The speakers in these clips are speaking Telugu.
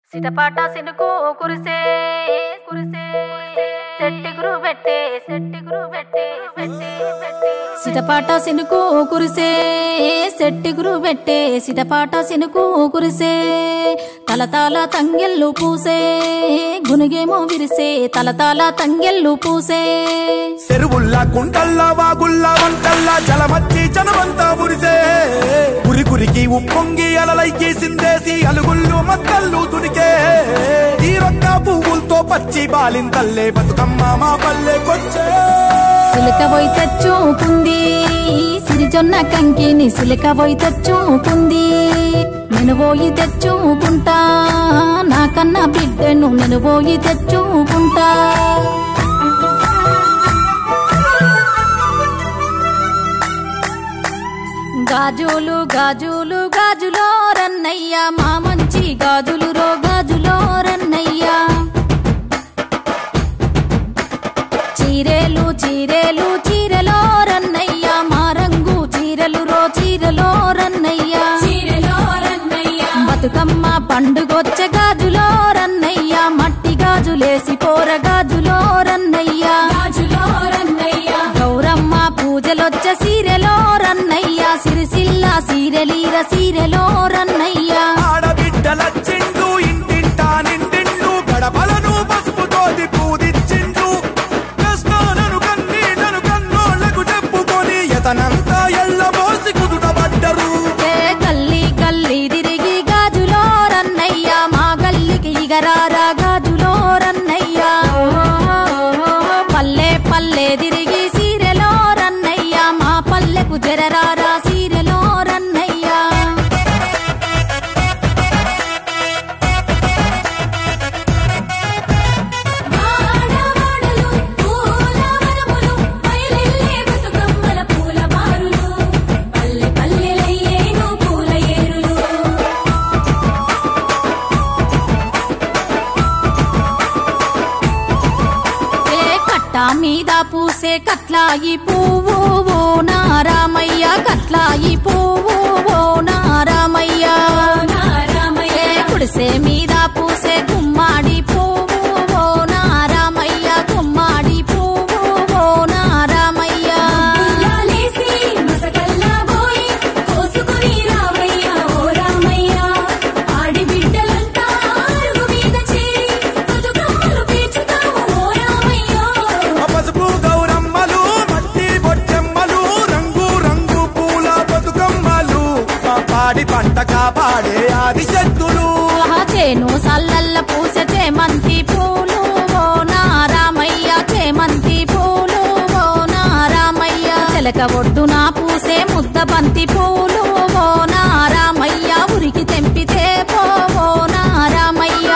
సిటపాట సినుకు కురిసే కురిసే సెట్టి గురు పెట్టే సెట్టి గురు పెట్టే పెట్టే పెట్టే సిటపాట సినుకు కురిసే సెట్టి గురు పెట్టే సిటపాట సినుకు కురిసే తలతాల తంగెల్లు పూసే గునుగేమో విరిసే తలతాల తంగెల్లు పూసే చెరువుల్లా కుంటల్లా వాగుల్లా వంటల్లా జలమచ్చి జనమంతా ఉరిసే ఉరి గురికి ఉప్పొంగి అలలైకి సిందేసి అలుగుళ్ళు మక్కళ్ళు తుడికే తీరొక్క పువ్వులతో పచ్చి బాలింతల్లే బతుకమ్మ మా పల్లెకొచ్చే సిలిక పోయి తెచ్చుకుంది సిరిజొన్న కంకిని సిలిక పోయి తెచ్చుకుంది నేను పోయి తెచ్చుకుంటా నాకన్నా బిడ్డను నేను పోయి తెచ్చుకుంటా గాజులు గాజులు గాజులో రన్నయ్య మా మంచి గాజులు రో గాజులో రన్నయ్య చీరేలు చీరేలు చీరలో రన్నయ్య మా రంగు చీరలు రో చీరలో రన్నయ్య బతుకమ్మ పండుగొచ్చే గాజులో రన్నయ్య మట్టి గాజులేసి పోర గాజులో రన్నయ్య గౌరమ్మ పూజలొచ్చే సీరెలో రన్నయ్య సిరిసిల్ల సీరెలీర సీరెలో రన్నయ్య ఆడబిడ్డలచ్చిండు ఇంటింటా నిండిండు గడపలను పసుపుతోటి పూదిచ్చిండు కష్టాలను కన్నీటను కన్నోళ్లకు చెప్పుకొని ఎతనంతా ఎల్లబోసి కుదుటపడ్డరు ఏ గల్లీ గల్లీ తిరిగి గాజులో రన్నయ్య మా గల్లికి ఇగరారా గాజులో రన్నయ్య పల్లె పల్లె తిరిగి సీరెలో రన్నయ్య మా పల్లెకు జరరారా సీరెలో రన్నయ్య వాడవాడలు పూల వనములు బయలెల్లే బతుకమ్మల పూల బారులు పల్లె పల్లెలయ్యేను పూల ఏరులు ఏ కట్ట మీద పూసే కట్లాయి పువ్వు ఓ నారామయ్య కట్లాయి పువ్వు ఓ నారామయ్య ఏ కుడిసే మీద పూసే గుమ్మాడి పువ్వు ఓ నారామయ్య గుమ్మాడి పువ్వు ఓ నారామయ్య ఉయ్యాలేసి మసకల్లా పోయి కోసుకొని రావయ్య ఓ రామయ్య ఆడి బిడ్డలంతా అరుగు మీద చేరి బతుకమ్మలు పేర్చుతాము ఓ రామయ్య ఆ పసుపు గౌరమ్మలు మట్టి బొట్టెమ్మలు రంగు రంగు పూల బతుకమ్మలు మా పాడి పంట కాపాడే ఆది శక్తులు ఆహా, చేను సల్లల్ల పూసే చేమంతి పూలు ఓ నారామయ్య చేమంతి పూలు ఓ నారామయ్య చిలక ఒడ్డున పూసే ముద్ద బంతి పూలు ఓ నారామయ్య ఉరికి తెంపితే పో ఓ నారామయ్య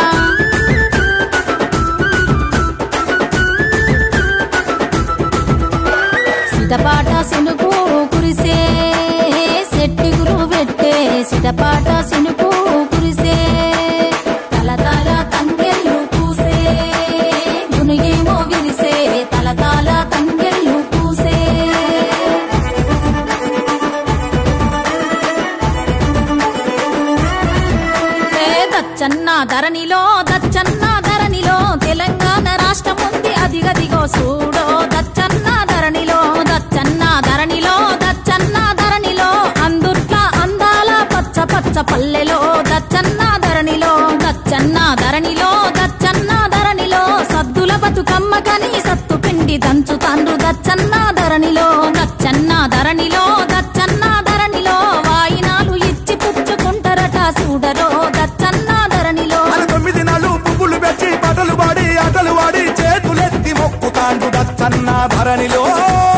సిటపాట సినుకు కురిసే సెట్టి గురు పెట్టే సిటపాట సినుకు కురిసే తలతాల తంగెళ్ళు పూసే గునిగేమో విరిసే తలతాల తంగెళ్ళు పూసే ఏ దచ్చన్న ధరణిలో దచ్చన్న ధరణిలో తెలంగాణ రాష్ట్రం ఉంది అదిగదిగో చూడో దచ్చన్న ధరణిలో దచ్చన్న ధరణిలో దచ్చన్న ధరణిలో అందుట్ల అందాల పచ్చ పచ్చ పల్లెలో దచ్చన్న ధరణిలో దచ్చన్న ధరణిలో దచ్చన్న ధరణిలో సద్దుల బతుకమ్మ కని సత్తు పిండి దంచు తండ్రు దచ్చన్న ధరణిలో దచ్చన్న ధరణిలో దచ్చన్న ధరణిలో వాయినాలు ఇచ్చి పుచ్చుకుంటారట చూడరో దచ్చన్న ధరణిలో మన తొమ్మిది నాలు పువ్వులు పెట్టి పాటలు పాడి ఆటలు వాడి చేతులెత్తి మొక్కుతాండు దచ్చన్న ధరణిలో